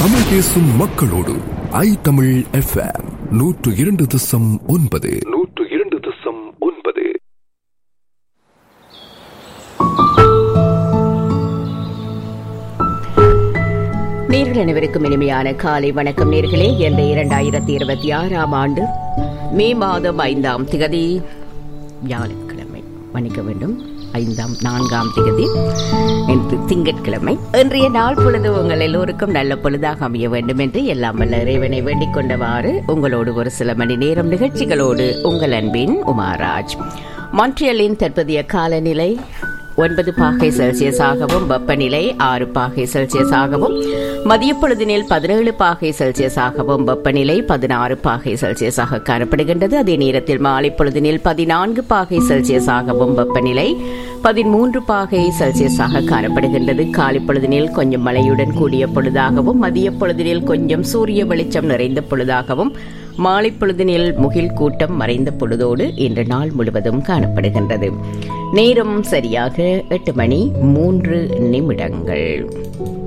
தமிழ் பேசும் மக்களோடு ஐ தமிழ் எஃப்எம் நூற்று இரண்டு தசம் ஒன்பது நூற்று இரண்டு தசம் ஒன்பது நேர்கள் அனைவருக்கும் இனிமையான காலை வணக்கம் நேர்களே என்ற இரண்டாயிரத்தி இருபத்தி ஆறாம் ஆண்டு மே மாதம் ஐந்தாம் திகதி வியாழக்கிழமை மன்னிக்க வேண்டும் ஐந்தாம் நான்காம் திகதி என்று திங்கட்கிழமை இன்றைய நாள் பொழுது உங்கள் எல்லோருக்கும் நல்ல பொழுதாக அமைய வேண்டும் என்று எல்லாம் வல்ல இறைவனை வேண்டிக் கொண்டவாறு உங்களோடு ஒரு சில மணி நேரம் நிகழ்ச்சிகளோடு உங்கள் அன்பின் உமாராஜ் மான்ட்ரியலின் தற்போதைய காலநிலை ஒன்பது பாகை செல்சியஸாகவும் வெப்பநிலை ஆறு பாகை செல்சியஸாகவும் மதிய பொழுதினில் பதினேழு பாகை செல்சியஸாகவும் வெப்பநிலை பதினாறு பாகை செல்சியஸாக காணப்படுகின்றது அதே நேரத்தில் மாலை பொழுதினில் பதினான்கு பாகை செல்சியஸாகவும் வெப்பநிலை பதிமூன்று பாகை செல்சியஸாக காணப்படுகின்றது காலை பொழுதினில் கொஞ்சம் மழையுடன் கூடிய பொழுதாகவும் மதிய பொழுதினில் கொஞ்சம் சூரிய வெளிச்சம் நிறைந்த பொழுதாகவும் மாலை பொழுதினில் முகில் கூட்டம் மறைந்த பொழுதோடு இன்று நாள் முழுவதும் காணப்படுகின்றது நேரம் சரியாக எட்டு மணி மூன்று நிமிடங்கள்